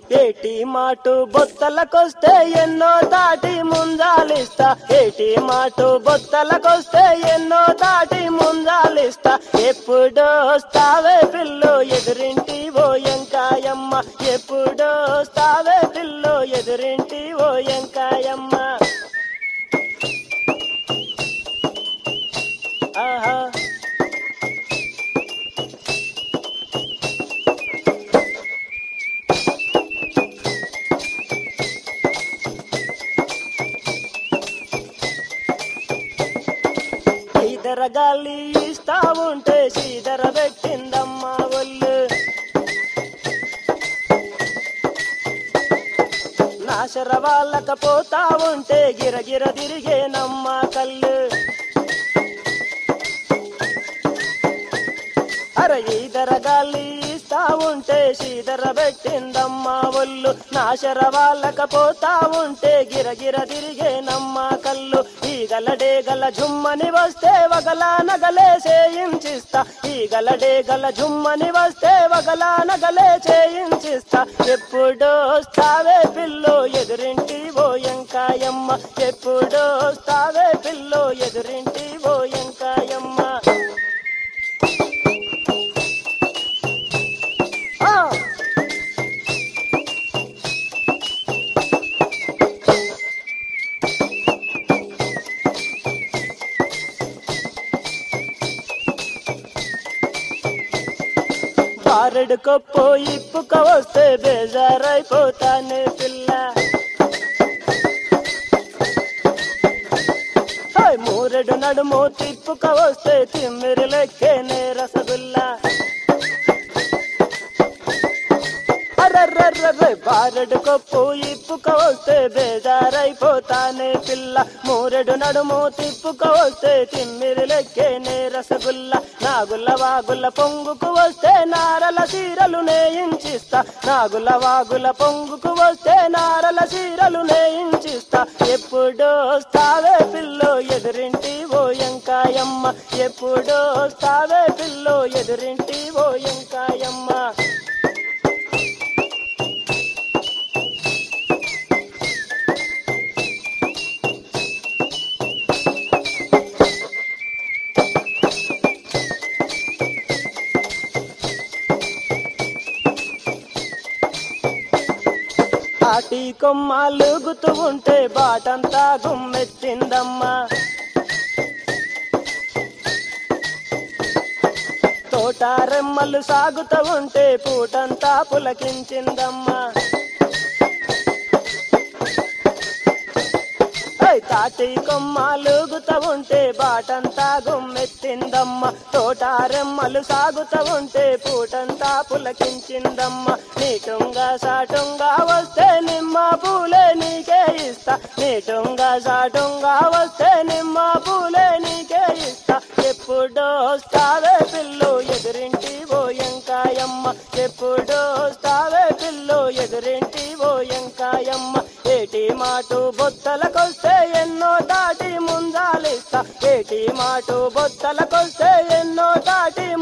ఏటి మాటు బొత్తలకొస్తే ఎన్నో దాటి ముంజాలిస్తా ఏటి మాటు బొత్తలకొస్తే ఎన్నో దాటి ముంజాలిస్తా ఎప్పుడో వస్తావే పిల్లు ఎదురింటి ఓ ఎంకాయమ్మ ఎప్పుడో వస్తావే పిల్లు ఎదురింటి ఓ ఎంకాయమ్మ ఆహా ఈదర గాలి ఇస్తా ఉంటే సీదర పెట్టిందమ్మా ఒళ్ళు నాశర వాళ్ళకపోతా ఉంటే గిరగిర తిరిగేనమ్మా కళ్ళు అర ఈదర గాలి ఇస్తా ఉంటే సీదర పెట్టిందమ్మా ఒళ్ళు నాశర వాళ్ళకపోతా ఉంటే గిరగిర తిరిగేనమ్మా కళ్ళు ఈగలడే గల జుమ్మని వస్తే వగలా నగలే చేయించిస్తా ఈగలడే గల జుమ్మని వస్తే వగలా నగలే చేయించిస్తా ఎప్పుడో వస్తావే పిల్లో ఎదురింటి ఓ ఎంకాయమ్మ ఎప్పుడో వస్తావే పిల్లో ఎదురింటి ఓ ఎంకాయమ్మ ఆ! బారెడు కొప్పు ఇప్పుక వస్తే బేజారైపోతానే పిల్ల హాయ్ మూరెడు నడుము తిప్పుక వస్తే తిమ్మిరి లెక్కేనే రసగుల్లా అర్రర్రర్రర్రే బారెడు కొప్పు ఇప్పుక వస్తే బేజారైపోతానే పిల్ల మూరెడు నడుము తిప్పుక వస్తే తిమ్మిరి లెక్కేనే రసగుల్ల నాగుల వాగుల పొంగుకు వస్తే నారల సీరలు నేయించిస్తా నాగుల వాగుల పొంగుకు వస్తే నారల సీరలు నేయించిస్తా ఎప్పుడో వస్తావే పిల్లో ఎదురింటి ఓ ఎంకాయమ్మ ఎప్పుడో వస్తావే పిల్లో ఎదురింటి ఓ ఎంకాయమ్మ ఆటి కొమ్మాలుగుతూ ఉంటే బాటంతా గుమ్మెత్తిందమ్మా తోట రెమ్మలు సాగుతూ ఉంటే పూటంతా పులకించిందమ్మా ఏయ్ తాటి కొమ్మాలుగుతూ ఉంటే బాటంతా గుమ్మెత్తిందమ్మ తోట రెమ్మలు సాగుతూ ఉంటే పూటంతా పులకించిందమ్మ నీటుంగా సాటుంగా వస్తే నిమ్మ పూలే నీకే ఇస్తా నీటుంగా సాటుంగా వస్తే నిమ్మ పూలే నీకే ఇస్తా ఎప్పుడో వస్తావే పిల్లు ఎదురింటి ఓ ఎంకాయమ్మ ఎప్పుడో వస్తావే పిల్లు ఎదురింటి ఓ ఎంకాయమ్మ ఏటి మాటు బొత్తలకొస్తే ఎన్నో దాటి ముందాలిస్తా ఏటి మాటు బొత్తలకొస్తే ఎన్నో దాటి